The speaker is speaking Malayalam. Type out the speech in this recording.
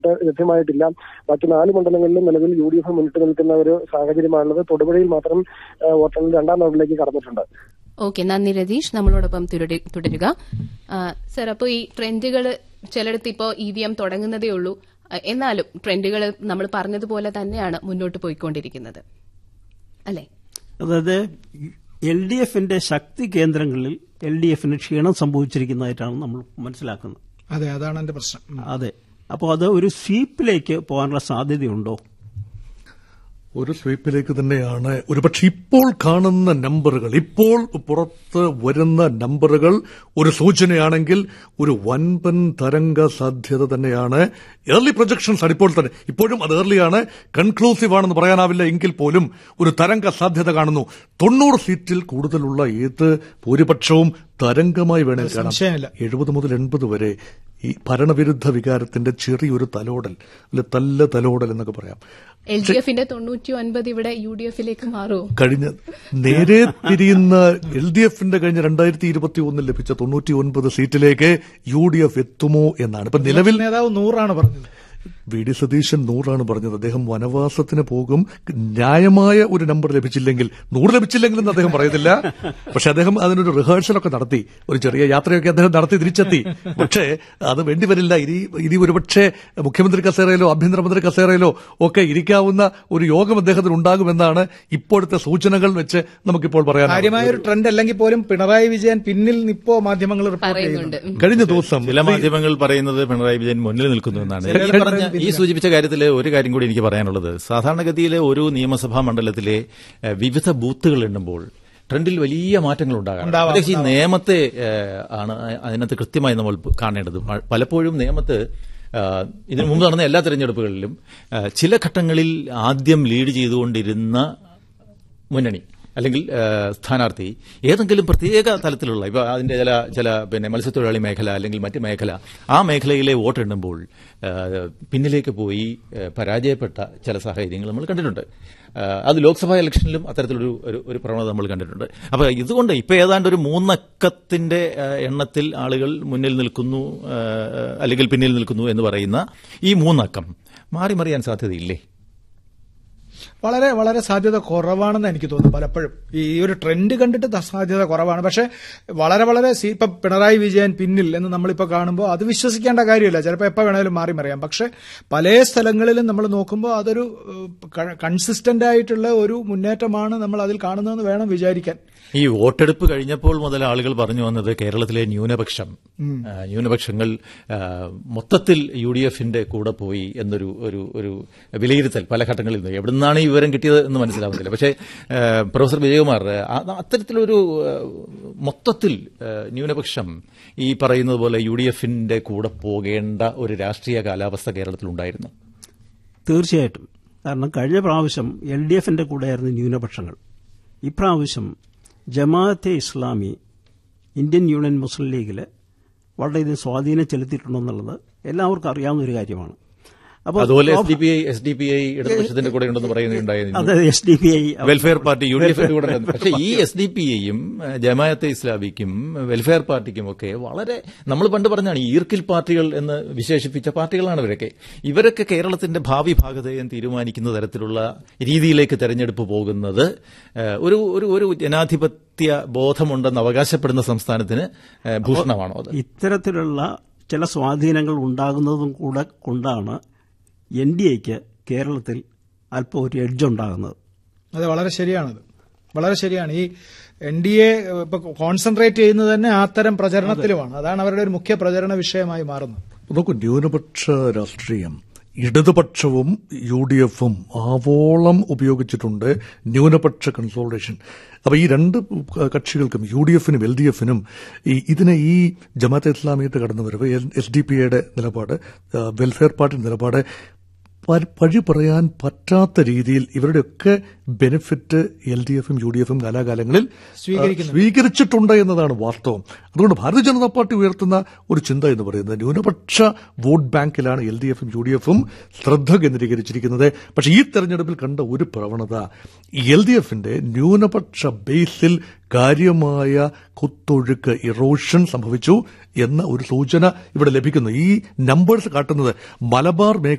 ലഭ്യമായിട്ടില്ല മറ്റു നാല് മണ്ഡലങ്ങളിലും നിലവിൽ യു ഡി എഫ് മുന്നിട്ട് നിൽക്കുന്ന ഒരു സാഹചര്യമാണുള്ളത് തൊടുപുഴയിൽ മാത്രം ആ, വോട്ടെണ്ണൽ രണ്ടാം റൗണ്ടിലേക്ക് കടന്നിട്ടുണ്ട് ഓക്കെ നന്ദി രതീഷ് നമ്മളോടൊപ്പം തുടരു- തുടരുക ആ, സർ അപ്പോൾ ഈ ട്രെൻഡുകൾ ചിലയിടത്ത് ഇപ്പോൾ ഇ വി എം തുടങ്ങുന്നതേ ഉള്ളൂ ആ, എന്നാലും ട്രെൻഡുകൾ നമ്മൾ പറഞ്ഞതുപോലെ തന്നെയാണ് മുന്നോട്ട് പോയിക്കൊണ്ടിരിക്കുന്നത് അല്ലേ അതായത് എൽ ഡി എഫിന്റെ ശക്തി കേന്ദ്രങ്ങളിൽ എൽ ഡി എഫിന് ക്ഷീണം സംഭവിച്ചിരിക്കുന്നതായിട്ടാണ് നമ്മൾ മനസ്സിലാക്കുന്നത് അതെ അതാണ് എന്റെ പ്രശ്നം ഉം. അതെ അപ്പോൾ അത് ഒരു സ്വീപ്പിലേക്ക് പോകാനുള്ള സാധ്യതയുണ്ടോ ഒരു സ്വീപ്പിലേക്ക് തന്നെയാണ് ഒരുപക്ഷെ ഇപ്പോൾ കാണുന്ന നമ്പറുകൾ ഇപ്പോൾ പുറത്ത് വരുന്ന നമ്പറുകൾ ഒരു സൂചനയാണെങ്കിൽ ഒരു വൻപൻ തരംഗ സാധ്യത തന്നെയാണ് ഏർലി പ്രൊജക്ഷൻസ് ആണ് ഇപ്പോൾ തന്നെ ഇപ്പോഴും അത് ഏർലിയാണ് കൺക്ലൂസീവ് ആണെന്ന് പറയാനാവില്ല എങ്കിൽ പോലും ഒരു തരംഗ സാധ്യത കാണുന്നു തൊണ്ണൂറ് സീറ്റിൽ കൂടുതലുള്ള ഏത് ഭൂരിപക്ഷവും തരംഗമായി വേണേൽ കാണാം സംശയമില്ല. എഴുപത് മുതൽ എൺപത് വരെ ഈ ഭരണവിരുദ്ധ വികാരത്തിന്റെ ചെറിയൊരു തലോടൽ അല്ലെ തല്ല തലോടൽ എന്നൊക്കെ പറയാം എൽ ഡി എഫിന്റെ തൊണ്ണൂറ്റി ഒൻപത് ഇവിടെ യു ഡി എഫിലേക്ക് മാറുമോ കഴിഞ്ഞ നേരെ തിരിയുന്ന എൽ ഡി എഫിന്റെ കഴിഞ്ഞ രണ്ടായിരത്തി ഇരുപത്തി ഒന്നിൽ ലഭിച്ച തൊണ്ണൂറ്റി ഒൻപത് സീറ്റിലേക്ക് യു ഡി എഫ് എത്തുമോ എന്നാണ് ഇപ്പൊ നിലവിൽ നേതാവ് നൂറാണ് പറഞ്ഞത് വി ഡി സതീശൻ നൂറാണ് പറഞ്ഞത് അദ്ദേഹം വനവാസത്തിന് പോകും ന്യായമായ ഒരു നമ്പർ ലഭിച്ചില്ലെങ്കിൽ നൂറ് ലഭിച്ചില്ലെങ്കിലും അദ്ദേഹം പറയുന്നില്ല പക്ഷെ അദ്ദേഹം അതിനൊരു റിഹേഴ്സലൊക്കെ നടത്തി ഒരു ചെറിയ യാത്രയൊക്കെ അദ്ദേഹം നടത്തി തിരിച്ചെത്തി പക്ഷേ അത് വേണ്ടിവരില്ല ഇനി ഇനി ഒരുപക്ഷെ മുഖ്യമന്ത്രി കസേരയിലോ ആഭ്യന്തരമന്ത്രി കസേരയിലോ ഒക്കെ ഇരിക്കാവുന്ന ഒരു യോഗം അദ്ദേഹത്തിന് ഉണ്ടാകുമെന്നാണ് ഇപ്പോഴത്തെ സൂചനകൾ വെച്ച് നമുക്കിപ്പോൾ പറയാൻ കാര്യമായ ഒരു ട്രെൻഡ് അല്ലെങ്കിൽ പോലും പിണറായി വിജയൻ പിന്നിൽ നിപ്പോ മാധ്യമങ്ങൾ റിപ്പോർട്ട് പറയുന്നുണ്ട് ചെയ്യുന്നുണ്ട് കഴിഞ്ഞ ദിവസം ചില മാധ്യമങ്ങൾ പറയുന്നത് പിണറായി വിജയൻ മുന്നിൽ നിൽക്കുന്നു എന്നാണ് ഈ പറഞ്ഞ ഈ സൂചിപ്പിച്ച കാര്യത്തിൽ ഒരു കാര്യം കൂടി എനിക്ക് പറയാനുള്ളത് സാധാരണഗതിയിലെ ഒരു നിയമസഭാ മണ്ഡലത്തിലെ ഏഹ്, വിവിധ ബൂത്തുകൾ എണ്ണുമ്പോൾ ട്രെൻഡിൽ വലിയ മാറ്റങ്ങൾ ഉണ്ടാകാം ഉണ്ടാവാം, പ്രത്യേകിച്ച് ഈ നിയമത്തെ ഏഹ്, ആണ് അതിനകത്ത് കൃത്യമായി നമ്മൾ കാണേണ്ടത് പ- പലപ്പോഴും നിയമത്ത് ഏഹ്, ഇതിനു മുമ്പ് നടന്ന എല്ലാ തെരഞ്ഞെടുപ്പുകളിലും ഏഹ്, ചില ഘട്ടങ്ങളിൽ ആദ്യം ലീഡ് ചെയ്തുകൊണ്ടിരുന്ന മുന്നണി അല്ലെങ്കിൽ ഏഹ്, സ്ഥാനാർത്ഥി ഏതെങ്കിലും പ്രത്യേക തലത്തിലുള്ള ഇപ്പൊ അതിന്റെ ചില ചില പിന്നെ മത്സ്യത്തൊഴിലാളി മേഖല അല്ലെങ്കിൽ മറ്റ് മേഖല ആ മേഖലയിലെ വോട്ടെണ്ണുമ്പോൾ ഏഹ്, പിന്നിലേക്ക് പോയി ഏഹ്, പരാജയപ്പെട്ട ചില സാഹചര്യങ്ങൾ നമ്മൾ കണ്ടിട്ടുണ്ട് ഏഹ്, അത് ലോക്സഭാ ഇലക്ഷനിലും അത്തരത്തിലൊരു ഒരു ഒരു പ്രവണത നമ്മൾ കണ്ടിട്ടുണ്ട് അപ്പൊ ഇതുകൊണ്ട് ഇപ്പൊ ഏതാണ്ട് ഒരു മൂന്നക്കത്തിന്റെ ഏഹ്, എണ്ണത്തിൽ ആളുകൾ മുന്നിൽ നിൽക്കുന്നു ഏഹ്, അല്ലെങ്കിൽ പിന്നിൽ നിൽക്കുന്നു എന്ന് പറയുന്ന ഈ മൂന്നക്കം മാറി മറിയാൻ സാധ്യതയില്ലേ വളരെ വളരെ സാധ്യത കുറവാണെന്ന് എനിക്ക് തോന്നുന്നു പലപ്പോഴും ഈ ഒരു ട്രെൻഡ് കണ്ടിട്ട് ത- സാധ്യത കുറവാണ് പക്ഷെ വളരെ വളരെ സി- ഇപ്പൊ പിണറായി വിജയൻ പിന്നിൽ എന്ന് നമ്മളിപ്പോ കാണുമ്പോൾ അത് വിശ്വസിക്കേണ്ട കാര്യമില്ല ചിലപ്പോൾ എപ്പോൾ വേണേലും മാറി മറിയാം പക്ഷെ പല സ്ഥലങ്ങളിലും നമ്മൾ നോക്കുമ്പോൾ അതൊരു കൺസിസ്റ്റന്റ് ആയിട്ടുള്ള ഒരു മുന്നേറ്റമാണ് നമ്മൾ അതിൽ കാണുന്നതെന്ന് വേണം വിചാരിക്കാൻ ഈ വോട്ടെടുപ്പ് കഴിഞ്ഞപ്പോൾ മുതൽ ആളുകൾ പറഞ്ഞു വന്നത് കേരളത്തിലെ ന്യൂനപക്ഷം ആ, ന്യൂനപക്ഷങ്ങൾ ആ, മൊത്തത്തിൽ യു ഡി എഫിന്റെ കൂടെ പോയി എന്നൊരു ഒരു ഒരു വിലയിരുത്തൽ പല ഘട്ടങ്ങളിൽ നിന്ന് എവിടുന്നാണ് ഈ വിവരം കിട്ടിയത് എന്ന് മനസ്സിലാവുന്നില്ല പക്ഷേ ആ, പ്രൊഫസർ വിജയകുമാർ ആ, അത്തരത്തിലൊരു ആ, മൊത്തത്തിൽ ആ, ന്യൂനപക്ഷം ഈ പറയുന്നത് പോലെ യു ഡി എഫിന്റെ കൂടെ പോകേണ്ട ഒരു രാഷ്ട്രീയ കാലാവസ്ഥ കേരളത്തിലുണ്ടായിരുന്നു തീർച്ചയായിട്ടും കാരണം കഴിഞ്ഞ പ്രാവശ്യം എൽ ഡി എഫിന്റെ കൂടെയായിരുന്നു ന്യൂനപക്ഷങ്ങൾ ഇപ്രാവശ്യം Jamaat-e Islami Indian Union Muslim ലീഗിൽ വളരെയധികം സ്വാധീനം ചെലുത്തിയിട്ടുണ്ടെന്നുള്ളത് എല്ലാവർക്കും അറിയാവുന്ന ഒരു കാര്യമാണ് അപ്പോൾ അതുപോലെ S D P I S D P I ഇടതുപക്ഷത്തിന്റെ കൂടെ ഉണ്ടെന്ന് പറയുന്നുണ്ടായിരുന്നു അത് S D P I Welfare Party U D എഫിന്റെ കൂടെ ഉണ്ട്. പക്ഷേ ഈ എസ് ഡി പി ഐയും ജമാഅത്തെ ഇസ്ലാമിക്കും വെൽഫെയർ പാർട്ടിക്കും ഒക്കെ വളരെ നമ്മൾ പണ്ട് പറഞ്ഞാണ് ഈ ഈർക്കിൽ പാർട്ടികൾ എന്ന് വിശേഷിപ്പിച്ച പാർട്ടികളാണ് ഇവരൊക്കെ ഇവരൊക്കെ കേരളത്തിന്റെ ഭാവി ഭാഗതയും തീരുമാനിക്കുന്ന തരത്തിലുള്ള രീതിയിലേക്ക് തെരഞ്ഞെടുപ്പ് പോകുന്നത് ഏഹ്, ഒരു ഒരു ഒരു ജനാധിപത്യ ബോധമുണ്ടെന്ന് അവകാശപ്പെടുന്ന സംസ്ഥാനത്തിന് ഏഹ്, ഭൂഷണമാണോ അത് ഇത്തരത്തിലുള്ള ചില സ്വാധീനങ്ങൾ ഉണ്ടാകുന്നതും കൂടെ കൊണ്ടാണ് എൻ ഡി എക്ക് കേരളത്തിൽ അല്പം ഒരു എഡ്ജ് ഉണ്ടാകുന്നത് അത് വളരെ ശരിയാണത് വളരെ ശരിയാണ് ഈ എൻ ഡി എ ഇപ്പൊ കോൺസെൻട്രേറ്റ് ചെയ്യുന്നത് തന്നെ അത്തരം പ്രചരണത്തിലുമാണ് അതാണ് അവരുടെ ഒരു മുഖ്യ പ്രചരണ വിഷയമായി മാറുന്നത് നോക്കൂ ന്യൂനപക്ഷ രാഷ്ട്രീയം ഇടതുപക്ഷവും യു ഡി എഫും ആവോളം ഉപയോഗിച്ചിട്ടുണ്ട് ന്യൂനപക്ഷ കൺസോൾട്ടേഷൻ അപ്പൊ ഈ രണ്ട് കക്ഷികൾക്കും യു ഡി എഫിനും എൽ ഡി എഫിനും ഈ ഇതിനെ ഈ ജമാഅത്തെ ഇസ്ലാമിയുടെ കടന്നുവരവ് എസ് ഡി പി യുടെ നിലപാട് ആ, വെൽഫെയർ പാർട്ടി നിലപാട് പ- പഴി പറയാൻ പറ്റാത്ത രീതിയിൽ ഇവരുടെയൊക്കെ ബെനിഫിറ്റ് എൽ ഡി എഫും യു ഡി എഫും കാലാകാലങ്ങളിൽ സ്വീകരിക്കുന്നുണ്ട്. സ്വീകരിച്ചിട്ടുണ്ട് എന്നതാണ് വാസ്തവം അതുകൊണ്ട് ഭാരതീയ ജനതാ പാർട്ടി ഉയർത്തുന്ന ഒരു ചിന്ത എന്ന് പറയുന്നത് ന്യൂനപക്ഷ വോട്ട് ബാങ്കിലാണ് എൽ ഡി എഫും യു ഡി എഫും ശ്രദ്ധ കേന്ദ്രീകരിച്ചിരിക്കുന്നത് പക്ഷേ ഈ തെരഞ്ഞെടുപ്പിൽ കണ്ട ഒരു പ്രവണത എൽ ഡി എഫിന്റെ ന്യൂനപക്ഷ ബേസിൽ കാര്യമായ കുത്തൊഴുക്ക് ഇറോഷൻ സംഭവിച്ചു എന്ന ഒരു സൂചന ഇവിടെ ലഭിക്കുന്നു ഈ നമ്പേഴ്സ് കാട്ടുന്നത് മലബാർ മേഖല